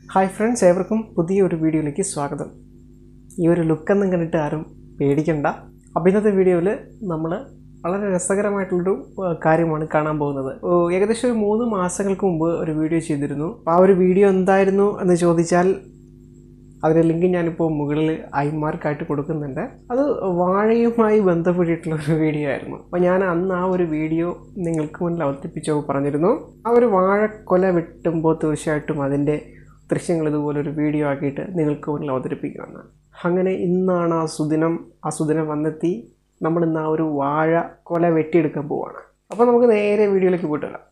hi friends ഏവർക്കും പുതിയൊരു വീഡിയോയിലേക്ക് സ്വാഗതം ഈ ഒരു ലുക്കൊന്നും കണ്ടിട്ട് ആരും പേടിക്കണ്ട അപ്പോൾ ഇന്നത്തെ വീഡിയോയിൽ നമ്മൾ വളരെ രസകരമായിട്ടുള്ളൊരു ഏഹ്, കാര്യമാണ് കാണാൻ പോകുന്നത് ഓ, ഏകദേശം ഒരു മൂന്ന് മാസങ്ങൾക്ക് മുമ്പ് ഒരു വീഡിയോ ചെയ്തിരുന്നു അപ്പോൾ ആ ഒരു വീഡിയോ എന്തായിരുന്നു എന്ന് ചോദിച്ചാൽ അതിൻ്റെ ലിങ്ക് ഞാനിപ്പോൾ മുകളിൽ ഐമാർക്കായിട്ട് കൊടുക്കുന്നുണ്ട് അത് വാഴയുമായി ബന്ധപ്പെട്ടിട്ടുള്ള ഒരു വീഡിയോ ആയിരുന്നു അപ്പോൾ ഞാൻ അന്ന് ആ ഒരു വീഡിയോ നിങ്ങൾക്ക് മുന്നിൽ അവതരിപ്പിച്ചോ പറഞ്ഞിരുന്നു ആ ഒരു വാഴക്കൊല വെട്ടുമ്പോൾ തീർച്ചയായിട്ടും അതിൻ്റെ ദൃശ്യങ്ങൾ ഇതുപോലെ ഒരു വീഡിയോ ആക്കിയിട്ട് നിങ്ങൾക്ക് മുന്നിൽ അവതരിപ്പിക്കുകയാണ് അങ്ങനെ ഇന്നാണ് ആ സുദിനം ആ സുദിനം വന്നെത്തി നമ്മൾ ഇന്ന് ആ ഒരു വാഴ കൊല വെട്ടിയെടുക്കാൻ പോവാണ് അപ്പോൾ നമുക്ക് നേരെ വീഡിയോയിലേക്ക് പോയിട്ട് വരാം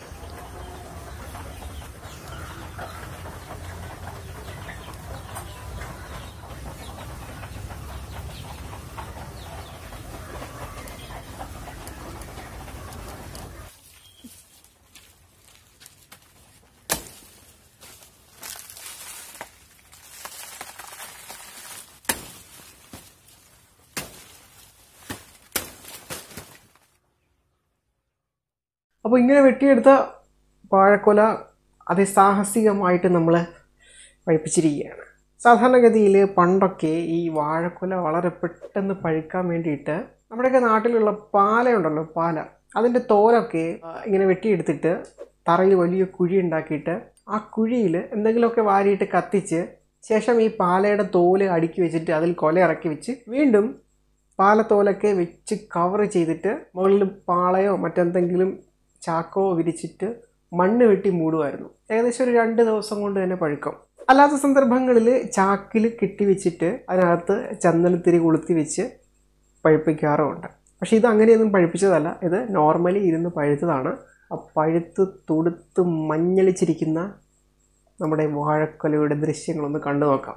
അപ്പോൾ ഇങ്ങനെ വെട്ടിയെടുത്ത വാഴക്കൊല അതിസാഹസികമായിട്ട് നമ്മൾ പഴിപ്പിച്ചിരിക്കുകയാണ് സാധാരണഗതിയിൽ പണ്ടൊക്കെ ഈ വാഴക്കൊല വളരെ പെട്ടെന്ന് പഴുക്കാൻ വേണ്ടിയിട്ട് നമ്മുടെയൊക്കെ നാട്ടിലുള്ള പാലയുണ്ടല്ലോ പാല അതിൻ്റെ തോലൊക്കെ ആ, ഇങ്ങനെ വെട്ടിയെടുത്തിട്ട് തറയിൽ വലിയ കുഴി ഉണ്ടാക്കിയിട്ട് ആ കുഴിയിൽ എന്തെങ്കിലുമൊക്കെ വാരിയിട്ട് കത്തിച്ച് ശേഷം ഈ പാലയുടെ തോല് അടുക്കി വെച്ചിട്ട് അതിൽ കൊല ഇറക്കി വെച്ച് വീണ്ടും പാലത്തോലൊക്കെ വെച്ച് കവർ ചെയ്തിട്ട് മുകളിൽ പാളയോ മറ്റെന്തെങ്കിലും ചാക്കോ വിരിച്ചിട്ട് മണ്ണ് വെട്ടി മൂടുമായിരുന്നു ഏകദേശം ഒരു രണ്ട് ദിവസം കൊണ്ട് തന്നെ പഴുക്കും അല്ലാത്ത സന്ദർഭങ്ങളിൽ ചാക്കിൽ കെട്ടി വെച്ചിട്ട് അതിനകത്ത് ചന്ദനത്തിരി കൊളുത്തി വെച്ച് പഴുപ്പിക്കാറുമുണ്ട് പക്ഷേ ഇത് അങ്ങനെയൊന്നും പഴുപ്പിച്ചതല്ല ഇത് നോർമലി ഇരുന്ന് പഴുത്തതാണ് ആ പഴുത്ത് തുടുത്ത് മഞ്ഞളിച്ചിരിക്കുന്ന നമ്മുടെ വാഴക്കൊലയുടെ ദൃശ്യങ്ങളൊന്ന് കണ്ടു നോക്കാം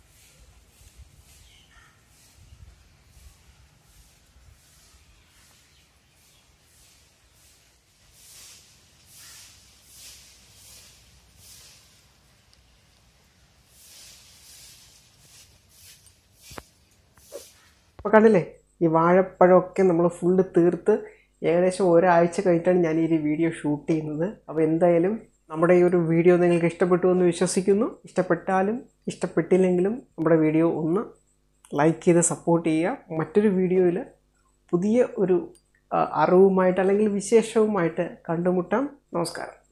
അപ്പോൾ കണ്ടില്ലേ ഈ വാഴപ്പഴമൊക്കെ നമ്മൾ ഫുള്ള് തീർത്ത് ഏകദേശം ഒരാഴ്ച കഴിഞ്ഞിട്ടാണ് ഞാൻ ഈ ഒരു വീഡിയോ ഷൂട്ട് ചെയ്യുന്നത് അപ്പോൾ എന്തായാലും നമ്മുടെ ഈ ഒരു വീഡിയോ നിങ്ങൾക്ക് ഇഷ്ടപ്പെട്ടു എന്ന് വിശ്വസിക്കുന്നു ഇഷ്ടപ്പെട്ടാലും ഇഷ്ടപ്പെട്ടില്ലെങ്കിലും നമ്മുടെ വീഡിയോ ഒന്ന് ലൈക്ക് ചെയ്ത് സപ്പോർട്ട് ചെയ്യുക മറ്റൊരു വീഡിയോയിൽ പുതിയ ഒരു ആ, അറിവുമായിട്ട് അല്ലെങ്കിൽ വിശേഷവുമായിട്ട് കണ്ടുമുട്ടാം നമസ്കാരം